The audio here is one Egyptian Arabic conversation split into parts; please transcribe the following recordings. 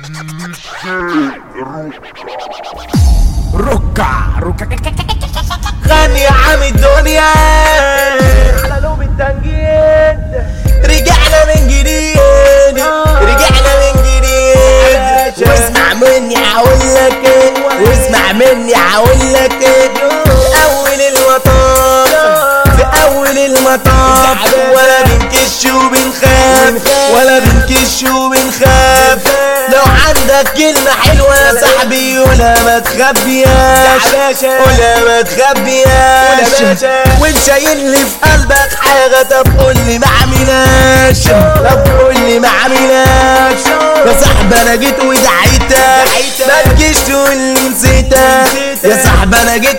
ركع ركع غني يا عم الدنيا على لوم التنجيد رجعنا من جديد رجعنا من جديد واسمع مني هقول لك ايه واسمع مني هقول لك ايه اول المطاف في اول المطاف ولا بنكش وبنخاف ولا بنكش وبنخاف لو عندك كلمة حلوة يا صاحبي ولا ما تخبيهاش ولا ما تخبيهاش وانت شايل لي في قلبك حاجة طب قول لي ما عملهاش طب قول لي ما عملهاش يا صاحبي انا جيت ودعيتك ما تجيش تقول لي نسيتك يا صاحبي انا جيت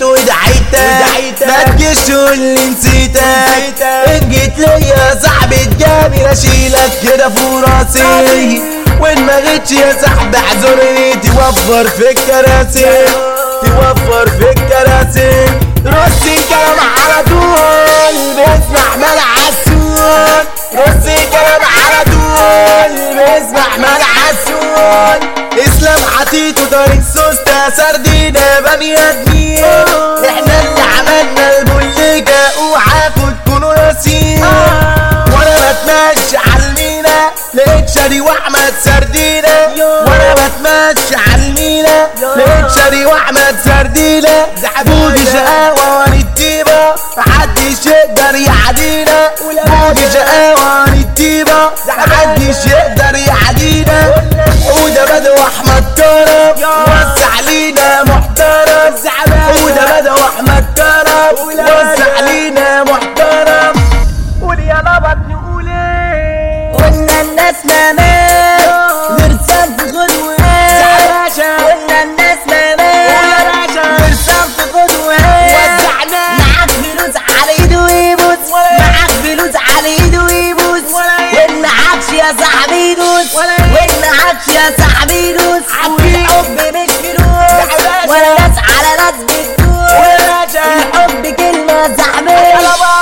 ودعيتك ما تجيش تقول لي نسيتك ان جيت ليا يا صاحبي تجاني اشيلك كده فوق راسي وين ما جيتش يا صاحبي اعذرني توفر في الكراسي توفر في الكراسي رصي كلام على طول بيسمع ملع عسول رصي كلام على طول بيسمع ملع عسول اسلام حطيته طريق سوسته سردينه بني ادمين احنا اللي عملنا البوليكا اوعاكوا تكونوا ناسيين وانا بتمشي على المينا لقيت شادي واحمد سردينه وانا بتمشي على المينا لقيت شادي واحمد سردينه بودي شقاوه ونتيبه محدش يقدر يعدينا بودي شقاوه ونتيبه محدش يقدر يعدينا وده بدو احمد كرم وسع لينا محترم وده بدو احمد كرم وسع لينا محترم قول يا لبط نقول ايه قلنا الناس ما مات مرسام في غدوات قلنا الناس ما مات مرسام في غدوات معاك فلوس على ايده ويبوس معاك فلوس على ايده ويبوس وين معاكش يا صاحبي دوس وين معاكش يا صاحبي دوس الحب مش فلوس ولا ناس على ناس بتدوس الحب كلمة صاحبي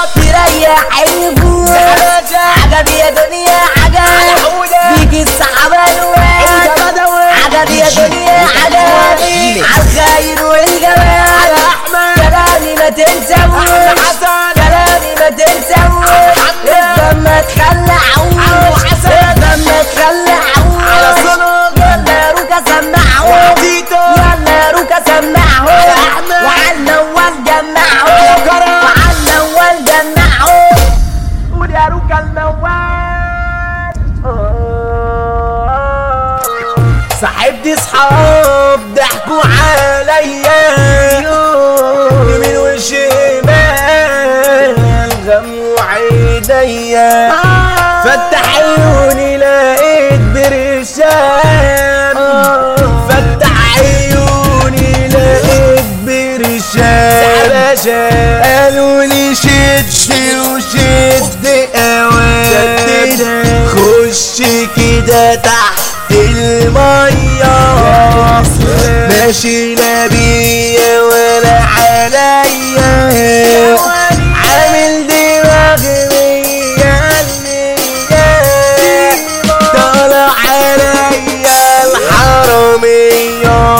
تريح النفوس عجب يا دنيا عجب بيك الصحابة الواد عجب يا دنيا عجب عالخير والجمال كلامي ما تنساوش كلامي ما تنساوش افضل ما تخلعوش افضل ما تخلعوش يلا روكا سمعوش يلا روكا سمعوش وعنا اول جمعوش وعنا اول جمعوش قول يا روكا الموال صاحبتي صحاب ضحكوا عليا يمين وشمال غموا عينيا فتح عيوني لقيت برشام فتح عيوني لقيت برشام قالوا لي شد وشد اوان خش كده تحت المية ماشي لا بيا ولا عليا عامل دماغ مية المية طالع عليا الحرامية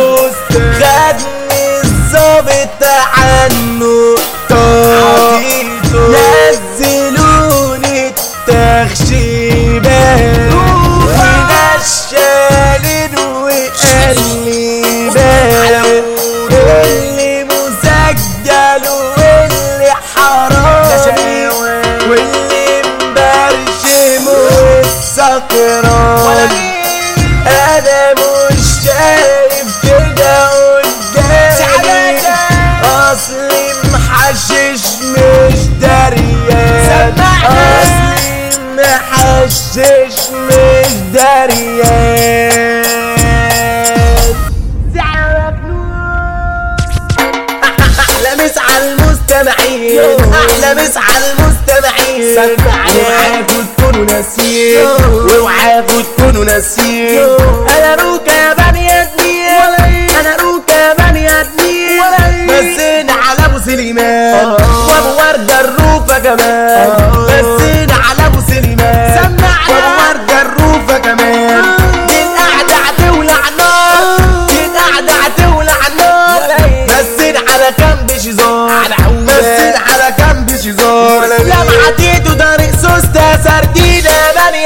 خدني الظابط عنه طار نزلوني التخشيبات ونشالين وقلبات اللي مسجل واللي حرام واللي مبرشم والسكران انا مش شايف كده قدامي اصلي محشش مش دريان اصلي محشش مش دريان احلى مسا على المستمعين احلى مسا على المستمعين اوعاكوا تكونوا ناسيين واوعاكوا تكونوا ناسيين انا روكا يا بني ادمين انا روكا يا بني ادمين بسينا على ابو سليمان وابو ورده الروفه كمان بسينا على ابو سليمان وابو ورده الروفه كمان دي القعده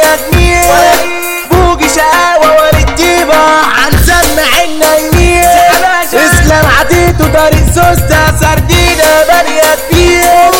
بني ادمين بوجي شقاوة والديبة هنسمع النايمين اسلام عديد وطريق سوسته سردينة بني ادمين